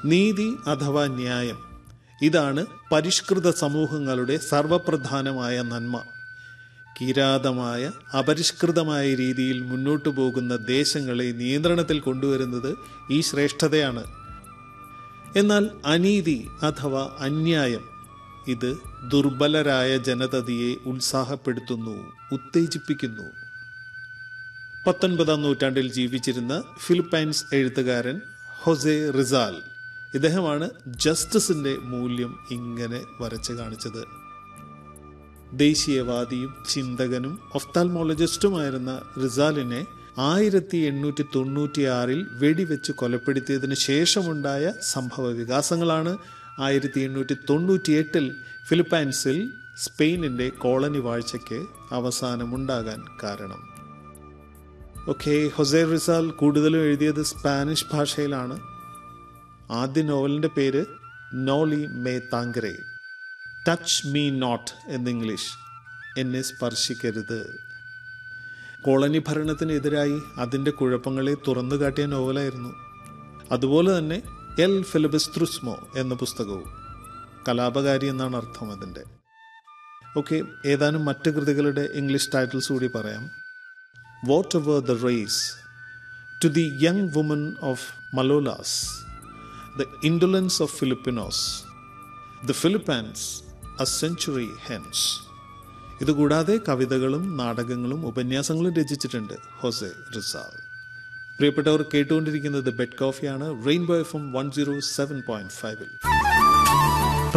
നീതി അഥവാ ന്യായം ഇതാണ് പരിഷ്കൃത സമൂഹങ്ങളുടെ സർവപ്രധാനമായ നന്മ കിരാതമായ അപരിഷ്കൃതമായ രീതിയിൽ മുന്നോട്ടു പോകുന്ന ദേശങ്ങളെ നിയന്ത്രണത്തിൽ കൊണ്ടുവരുന്നത് ഈ ശ്രേഷ്ഠതയാണ് എന്നാൽ അനീതി അഥവാ അന്യായം ഇത് ദുർബലരായ ജനതയെ ഉത്സാഹപ്പെടുത്തുന്നു ഉത്തേജിപ്പിക്കുന്നു പത്തൊൻപതാം നൂറ്റാണ്ടിൽ ജീവിച്ചിരുന്ന ഫിലിപ്പൈൻസ് എഴുത്തുകാരൻ ഹൊസെ റിസാൽ ഇദ്ദേഹമാണ് ജസ്റ്റിസിന്റെ മൂല്യം ഇങ്ങനെ വരച്ചു കാണിച്ചത് ദേശീയവാദിയും ചിന്തകനും ഒഫ്താൽമോളജിസ്റ്റുമായിരുന്ന റിസാലിനെ ആയിരത്തി എണ്ണൂറ്റി തൊണ്ണൂറ്റിയാറിൽ വെടിവെച്ച് കൊലപ്പെടുത്തിയതിനു ശേഷമുണ്ടായ സംഭവ വികാസങ്ങളാണ് ആയിരത്തി എണ്ണൂറ്റി തൊണ്ണൂറ്റിയെട്ടിൽ ഫിലിപ്പൈൻസിൽ സ്പെയിനിന്റെ കോളനി വാഴ്ചയ്ക്ക് അവസാനമുണ്ടാകാൻ കാരണം ഓക്കെ ഹൊസെ റിസാൽ കൂടുതലും എഴുതിയത് സ്പാനിഷ് ഭാഷയിലാണ് ആദ്യ നോവലിന്റെ പേര് Noli Me Tangere touch me not എന്ന് ഇംഗ്ലീഷ് എന്നെ സ്പർശിക്കരുത് കോളനി ഭരണത്തിനെതിരായി അതിൻ്റെ കുഴപ്പങ്ങളെ തുറന്നു കാട്ടിയ നോവലായിരുന്നു അതുപോലെ തന്നെ എൽ ഫിലിബിസ്ത്രുസ്മോ എന്ന പുസ്തകവും കലാപകാരി എന്നാണ് അർത്ഥം അതിൻ്റെ ഓക്കെ ഏതാനും മറ്റ് കൃതികളുടെ ഇംഗ്ലീഷ് ടൈറ്റിൽസ് കൂടി പറയാം whatever the race to the young women of Malolos the indolence of Filipinos the Philippines a century hence ഇതുകൂടാതെ കവിതകളും നാടകങ്ങളും ഉപന്യാസങ്ങളും രചിച്ചിട്ടുണ്ട് ഹൊസെ റിസാൽ പ്രിയപ്പെട്ടവർ കേട്ടുകൊണ്ടിരിക്കുന്നത് ബെഡ് കോഫിയാണ് rainbow F M one zero seven point ഫൈവിൽ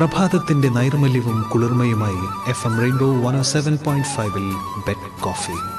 പ്രഭാതത്തിന്റെ നൈർമല്യവും കുളിർമയുമായി F M rainbow one seven point ഫൈവിൽ ബെഡ് കോഫി